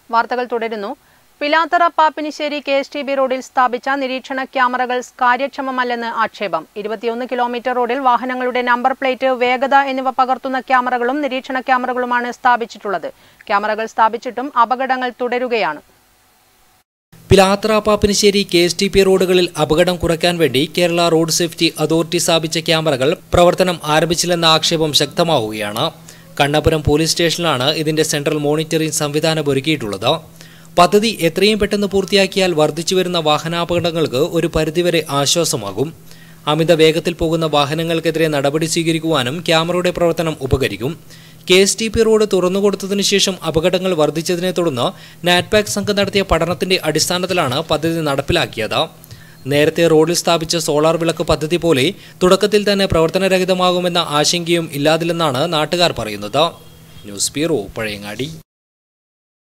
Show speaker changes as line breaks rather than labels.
വാർത്തകൾ തുടരുന്നു Pilathara Pappinisseri K S T B റോഡിൽ സ്ഥാപിച്ച നിരീക്ഷണ ക്യാമറകൾ കാര്യക്ഷമമല്ലെന്ന് ആക്ഷേപം ഇരുപത്തിയൊന്ന് കിലോമീറ്റർ റോഡിൽ വാഹനങ്ങളുടെ നമ്പർ പ്ലേറ്റ് വേഗത എന്നിവ പകർത്തുന്ന ക്യാമറകളും നിരീക്ഷണ ക്യാമറകളുമാണ് സ്ഥാപിച്ചിട്ടുള്ളത് ക്യാമറകൾ സ്ഥാപിച്ചിട്ടും അപകടങ്ങൾ തുടരുകയാണ്
Pilathara Pappinisseri K S T P റോഡുകളിൽ അപകടം കുറയ്ക്കാൻ വേണ്ടി കേരള റോഡ് സേഫ്റ്റി അതോറിറ്റി സ്ഥാപിച്ച ക്യാമറകൾ പ്രവർത്തനം ആരംഭിച്ചില്ലെന്ന ആക്ഷേപം ശക്തമാവുകയാണ് കണ്ണപുരം പോലീസ് സ്റ്റേഷനിലാണ് ഇതിന്റെ സെൻട്രൽ മോണിറ്ററിംഗ് സംവിധാനം ഒരുക്കിയിട്ടുള്ളത് പദ്ധതി എത്രയും പെട്ടെന്ന് പൂർത്തിയാക്കിയാൽ വർദ്ധിച്ചുവരുന്ന വാഹനാപകടങ്ങൾക്ക് ഒരു പരിധിവരെ ആശ്വാസമാകും അമിത വേഗത്തിൽ പോകുന്ന വാഹനങ്ങൾക്കെതിരെ നടപടി സ്വീകരിക്കുവാനും ക്യാമറയുടെ പ്രവർത്തനം ഉപകരിക്കും K S T P road തുറന്നുകൊടുത്തതിനു ശേഷം അപകടങ്ങൾ വർദ്ധിച്ചതിനെ തുടർന്ന് നാറ്റ്പാക് സംഘം നടത്തിയ പഠനത്തിന്റെ അടിസ്ഥാനത്തിലാണ് പദ്ധതി നടപ്പിലാക്കിയത് നേരത്തെ റോഡിൽ സ്ഥാപിച്ച സോളാർ വിളക്ക് പദ്ധതി പോലെ തുടക്കത്തിൽ തന്നെ പ്രവർത്തനരഹിതമാകുമെന്ന ആശങ്കയും ഇല്ലാതില്ലെന്നാണ് നാട്ടുകാർ പറയുന്നത് ന്യൂസ് ബ്യൂറോ പഴയങ്ങാടി